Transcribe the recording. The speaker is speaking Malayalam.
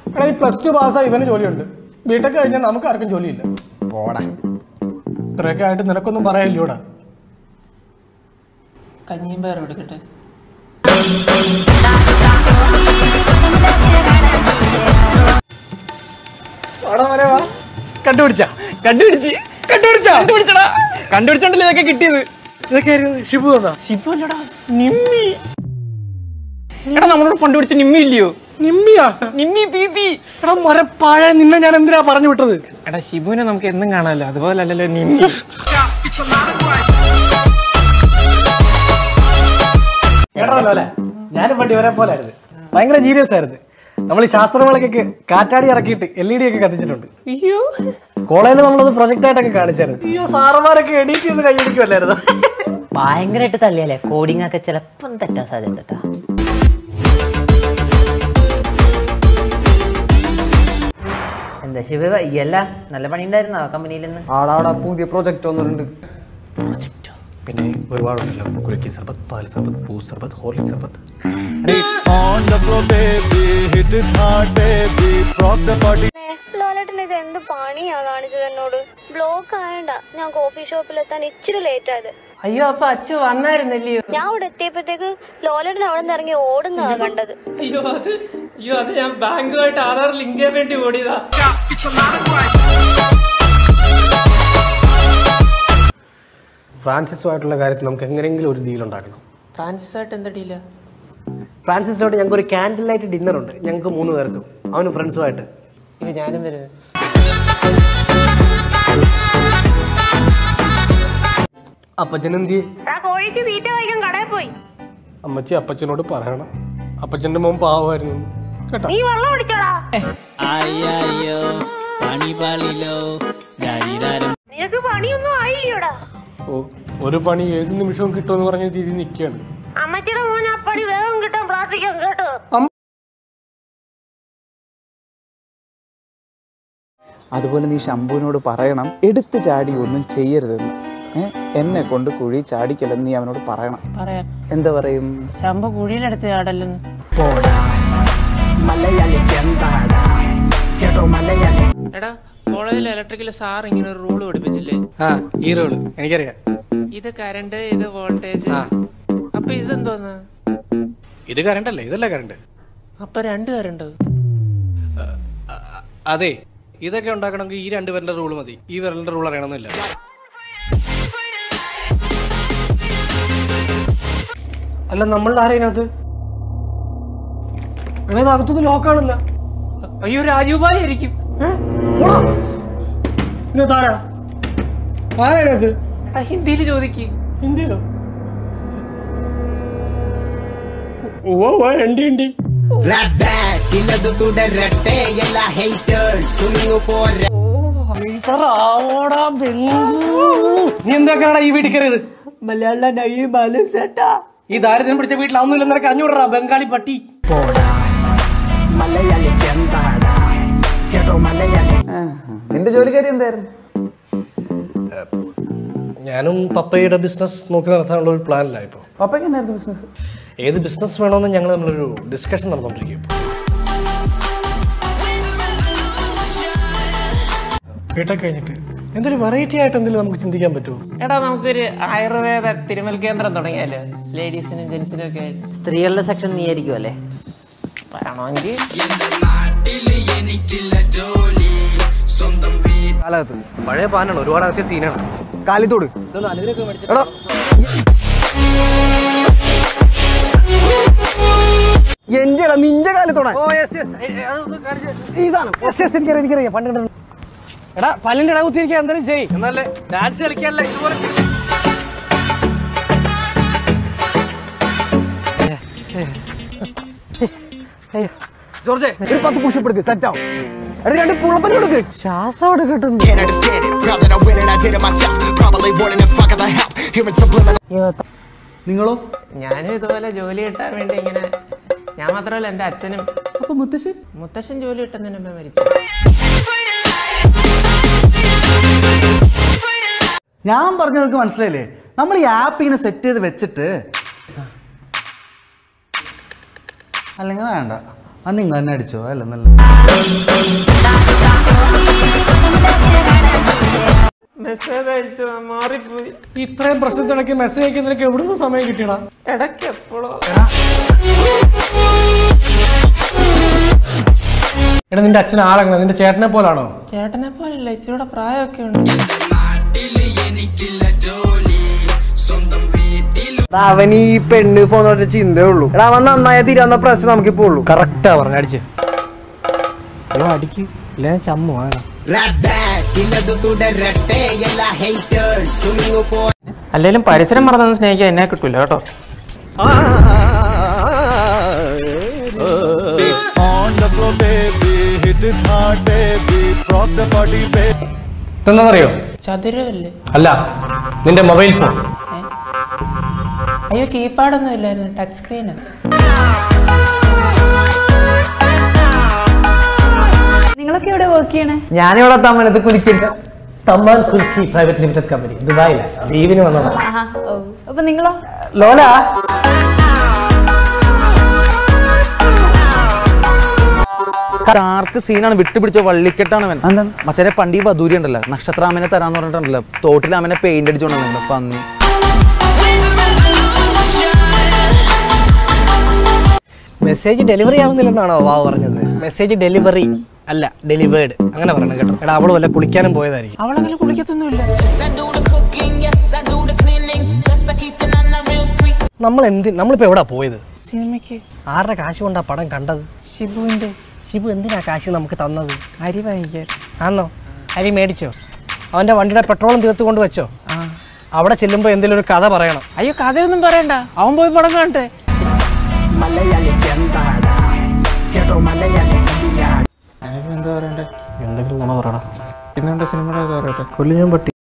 എടാ ഈ പ്ലസ് ടു പാസ്സായി ഇവന് ജോലിയുണ്ട് ബിടെക് കഴിഞ്ഞാൽ നമുക്ക് ആർക്കും ജോലിയില്ല പോടാ ഇത്രയൊക്കെ ആയിട്ട് നിനക്കൊന്നും പറയാനില്ലൂടാ കഞ്ഞിയും പയറും എടുക്കട്ടെ കണ്ടുപിടിച്ച കണ്ടുപിടിച്ച് കണ്ടുപിടിച്ച കണ്ടുപിടിച്ചടാ കണ്ടുപിടിച്ചോണ്ടല്ലേ ഇതൊക്കെ കിട്ടിയത് ഇതൊക്കെ ഷിബു തന്നാ ശിവല്ലടാ നിമ്മി എടാ നമ്മളോട് കണ്ടുപിടിച്ച നിമ്മി ഇല്ലയോ നിമ്മിയാ നിമ്മി പി പി എടാ മരപ്പാഴ നിന്നെ ഞാൻ എന്തിനാ പറഞ്ഞു വിട്ടത് എടാ ശിബുവിനെ നമുക്ക് എന്നും കാണാമല്ലോ അതുപോലെ അല്ലല്ലോ നിമ്മി കേട്ടല്ലോ അല്ലേ ഞാനും പണ്ട് ഇവരെ പോലെ ആയിരുന്നു ഭയങ്കര ജീനിയസ് ആയിരുന്നു നമ്മൾ ഈ ശാസ്ത്രമേളക്കൊക്കെ കാറ്റാടി ഇറക്കിയിട്ട് എൽ ഇ ഡി ഒക്കെ കത്തിച്ചിട്ടുണ്ട് അയ്യോ കോളേജിൽ നമ്മളത് പ്രൊജക്ട് ആയിട്ടൊക്കെ കാണിച്ചായിരുന്നു അയ്യോ സാറന്മാരൊക്കെ എഡിറ്റ് ചെയ്ത് കൈയടിക്കുമല്ലായിരുന്നു ഭയങ്കരമായിട്ട് തള്ളിയല്ലേ കോഡിംഗ് ഒക്കെ ചിലപ്പം തെറ്റാൻ സാധ്യത കേട്ടാ എന്താ ശിവ ഇയല്ല നല്ല പണി ഉണ്ടായിരുന്നോ കമ്പനിയിൽ നിന്ന് ആടാടാ പുതിയ പ്രൊജക്ട് വന്നിട്ടുണ്ട് പിന്നെ ഒരുപാടുണ്ടല്ലോ കുലുക്കി സർബത്ത് പാൽ സർബത്ത് പൂ സർബത്ത് ഹോർലിക് സർബത്ത് On the floor, baby, hit it hard, baby, rock the body. ലാലേട്ടൻ ഇത് എന്ത് പണിയാ കാണിച്ചത് എന്നോട് ബ്ലോക്ക് ആയണ്ട ഞാൻ കോഫി ഷോപ്പിലെത്താൻ ഇച്ചിരി ലേറ്റ് ആയത് അയ്യോ അപ്പൊ അച്ഛ വന്നായിരുന്നല്ലയോ ഞാൻ അവിടെ എത്തിയപ്പോഴത്തേക്ക് ലോലേട്ടൻ അവിടെ നിന്ന് ഇറങ്ങി ഓടുന്നതാ കണ്ടത് അയ്യോ അത് അയ്യോ അത് ഞാൻ ബാങ്കുമായിട്ട് ആധാർ ലിങ്ക് ചെയ്യാൻ വേണ്ടി ഓടിയതാ ഫ്രാൻസിസുമായിട്ടുള്ള കാര്യത്തിൽ നമുക്ക് എങ്ങനെയെങ്കിലും ഒരു ഡീൽ ഉണ്ടാക്കണം ഫ്രാൻസിസ് ആയിട്ട് എന്തടിയില്ല ഫ്രാൻസിസുമായിട്ട് ഞങ്ങൾക്ക് ഒരു ക്യാൻഡിൽ ലൈറ്റ് ഡിന്നർ ഉണ്ട് ഞങ്ങൾക്ക് മൂന്ന് പേർക്കും അവന് ഫ്രണ്ട്സുമായിട്ട് അയ്യോ ഞാനും വരുന്നത് അപ്പച്ചൻ എന്ത് ചെയ്യും ആ കോഴിക്ക് തീറ്റ കഴിക്കാൻ കടയിൽ പോയി അമ്മച്ചി അപ്പച്ചനോട് പറയണം അപ്പച്ചന്റെ മോൻ പാവമായിരുന്നു കേട്ടോ നീ വെള്ളം കുടിച്ചോടാ നിനക്ക് പണിയൊന്നും ആയില്ലയോടാ ഓ ഒരു പണി ഏത് നിമിഷവും കിട്ടുമെന്ന് പറഞ്ഞ രീതി നിൽക്കുകയാണ് അമ്മച്ചിയുടെ മോൻ ആ പണി വേഗം കിട്ടാൻ പ്രാർത്ഥിക്കാം കേട്ടോ അതുപോലെ നീ ശംഭുവിനോട് പറയണം എടുത്തു ചാടി ഒന്നും ചെയ്യരുതെന്ന് ഏ? എന്നെ കൊണ്ട് കുഴി ചാടിക്കല്ലെന്ന് നീ അവനോട് പറയണം പറയാം എന്താ പറയും ശമ്പ കുഴിയിലെടുത്ത് ആടല്ലെന്ന് എടാ കോളേജിൽ ഇലക്ട്രിക്കൽ സാർ ഇങ്ങനെ ഒരു റൂൾ പഠിപ്പിച്ചില്ലേ ആ ഈ റോള് എനിക്കറിയാം ഇത് കറണ്ട് ഇത് വോൾട്ടേജ് അപ്പൊ ഇതെന്തോന്ന് ഇത് കറണ്ട് അല്ലേ ഇതല്ലേ കറണ്ട് അപ്പൊ രണ്ട് കറണ്ട് അതെ ഇതൊക്കെ ഉണ്ടാക്കണമെങ്കിൽ ഈ രണ്ട് പേരുടെ റൂൾ മതി ഈ വിരലിന്റെ റൂൾ അറിയണമെന്നില്ല അല്ല നമ്മളുടെ ആരതിനകത്ത് എടാ അകത്തൊന്നും ലോക്കാണല്ല അയ്യോ രാജുഭായി ആയിരിക്കും ഇതിനകത്ത് ആരാ ആരതിനകത്ത് ആ ഹിന്ദിയിൽ ചോദിക്ക് ഹിന്ദിയിലോ ഓ ഓ എണ്ടി എണ്ടി നീ എന്തൊക്കെയാടാ ഈ വീട്ടിൽ കയറിയത് ഈ ദാരിദ്ര്യം പിടിച്ച വീട്ടിൽ അതൊന്നും നിനക്ക് അഞ്ഞൂറാ ബംഗാളി പട്ടി നിന്റെ ജോലിക്കാരി എന്തായിരുന്നു ഞാനും പപ്പയുടെ ബിസിനസ് നോക്കി നടത്താനുള്ള ഒരു പ്ലാനില്ല ഇപ്പോൾ പപ്പയ്ക്ക് എന്നായിരുന്നു ബിസിനസ് ഏത് ബിസിനസ് വേണമെന്ന് ഞങ്ങൾ നമ്മളൊരു ഡിസ്കഷൻ നടന്നുകൊണ്ടിരിക്കും ബിടെക് കഴിഞ്ഞിട്ട് എന്തൊരു വെറൈറ്റി ആയിട്ട് എന്തെങ്കിലും നമുക്ക് ചിന്തിക്കാൻ പറ്റുമോ എടാ നമുക്കൊരു ആയുർവേദ തിരുമൽ കേന്ദ്രം തുടങ്ങിയാലോ ലേഡീസിനും ജെന്റ്സിനും ഒക്കെ ആയിട്ട് സ്ത്രീകളുടെ സെക്ഷൻ നീ ആയിരിക്കും അല്ലേ പറയണമെങ്കിൽ കാലത്ത് പഴയ പാനാണ് ഒരുപാട് അകത്തെ സീനാണ് കാലിത്തോട് എടാ എന്റെ നിന്റെ കാലത്തോടെ ഈ സാധനം എനിക്കറിയാം എനിക്കറിയാം പണ്ട് കണ്ടിട്ടുണ്ട്. എടാ പല്ലിന്റെ ഇട കുത്തിയിരിക്കാൻ എന്തെങ്കിലും ചെയ് എന്നല്ലേ ഡാൻസ് കളിക്കാനല്ല ഇതുപോലെ ജോർജെ ഒരു പത്ത് പുഷപ്പ് എടുക്ക് സെറ്റ് ആവും എടാ രണ്ട് പുഴപ്പൻ കൊടുക്ക് ശ്വാസം എടുക്കട്ടുന്നു Can't understand it. Proud that I win and I did it myself. Probably wouldn't if I got the help. Hearing subliminal. നിങ്ങളോ ഞാനും ഇതുപോലെ ജോലി കിട്ടാൻ വേണ്ടി ഇങ്ങനെ ഞാൻ മാത്രമല്ല എൻ്റെ അച്ഛനും അപ്പൊ മുത്തശ്ശി മുത്തശ്ശൻ ജോലി കിട്ടുന്നതിന് മുമ്പേ മരിച്ചു ഞാൻ പറഞ്ഞവർക്ക് മനസ്സിലായില്ലേ നമ്മൾ ഈ ആപ്പ് ഇങ്ങനെ സെറ്റ് ചെയ്ത് വെച്ചിട്ട് അല്ലെങ്കിൽ വേണ്ട ആ നിങ്ങൾ തന്നെ അടിച്ചോ അല്ല നല്ല മെസ്സേജ് അയച്ചതാ മാറിപ്പോയി ഇത്രയും പ്രശ്നത്തിടയ്ക്ക് മെസ്സേജ് അയക്കുന്നതിനൊക്കെ എവിടുന്ന് സമയം കിട്ടിയടാ ഇടയ്ക്ക് എപ്പോഴോ എടാ നിന്റെ അച്ഛൻ ആളെങ്ങനെ നിന്റെ ചേട്ടനെ പോലാണോ ചേട്ടനെ പോലല്ല ഇച്ചിരൂടെ പ്രായമൊക്കെ ഉണ്ട് അവൻ ഈ പെണ്ണ് ഫോൺ ചിന്തേ ഉള്ളൂ എടാ അവൻ നന്നായ തീരാവുന്ന പ്രശ്നം നമുക്കിപ്പോ ഉള്ളൂ കറക്റ്റാ പറഞ്ഞു അടിച്ച് അയ്യോ അടിക്ക് ഇല്ല ചമ്മു വേണം അല്ലെങ്കിലും പരിസരം മറന്നു സ്നേഹിക്കാൻ എന്നെ കിട്ടൂല കേട്ടോ On the floor, baby, hit it hard, baby. Rock the body, baby. എന്താണെന്നറിയോ ചതുരമല്ലേ അല്ല നിന്റെ മൊബൈൽ ഫോൺ അയ്യോ കീപാഡൊന്നും ഇല്ലായിരുന്നു ടച്ച് സ്ക്രീനാ നിങ്ങളൊക്കെ ഇവിടെ വർക്ക് ചെയ്യണേ ഞാനിവിടെ തമ്മനത്ത് കുലിക്കില്ല Thamman Kulki private limited company ദുബായിലാണ് ലീവിന് വന്നതാണ് ആഹാ ഓ അപ്പൊ നിങ്ങളോ ലോല ആർക്ക് സീനാണ് വിട്ടുപിടിച്ച വള്ളിക്കെട്ടാണ് അവൻ മച്ചാനെ പണ്ട് ഈ വധൂരി ഉണ്ടല്ലോ നക്ഷത്രാമനെ തരാന്ന് പറഞ്ഞിട്ടുണ്ടല്ലോ തോട്ടിൽ അവനെ പെയിന്റ് അടിച്ചോണ്ടല്ലോ പന്നി മെസ്സേജ് ഡെലിവറി ആവുന്നില്ലെന്നാണോ വാവ് പറഞ്ഞത് മെസ്സേജ് ഡെലിവറി അല്ല ഡെലിവേർഡ് അങ്ങനെ പറയണം കേട്ടോ എടാ അവള് വല്ല കുളിക്കാനും പോയതായിരിക്കും അവളങ്ങനെ കുളിക്കത്തൊന്നുമില്ല നമ്മൾ എന്ത് നമ്മളിപ്പോ എവിടാ പോയത് സിനിമയ്ക്ക് ആരുടെ കാശ് കൊണ്ടാ പടം കണ്ടത് ഷിബുവിന്റെ ശിബു എന്തിനാ കാശ് നമുക്ക് തന്നത് അരി വാങ്ങിക്കാൻ ആന്നോ അരി മേടിച്ചോ അവന്റെ വണ്ടിയുടെ പെട്രോളും തീർത്ത് കൊണ്ട് വെച്ചോ ആ അവിടെ ചെല്ലുമ്പോ എന്തെങ്കിലും ഒരു കഥ പറയണം അയ്യോ കഥയൊന്നും പറയണ്ട അവൻ പോയി പടം കാണട്ടെ എന്തെങ്കിലും നമ്മ പറയണം പിന്നെന്താ സിനിമയുടെ കഥ പറയട്ടെ കൊല്ലു ഞാൻ പട്ടി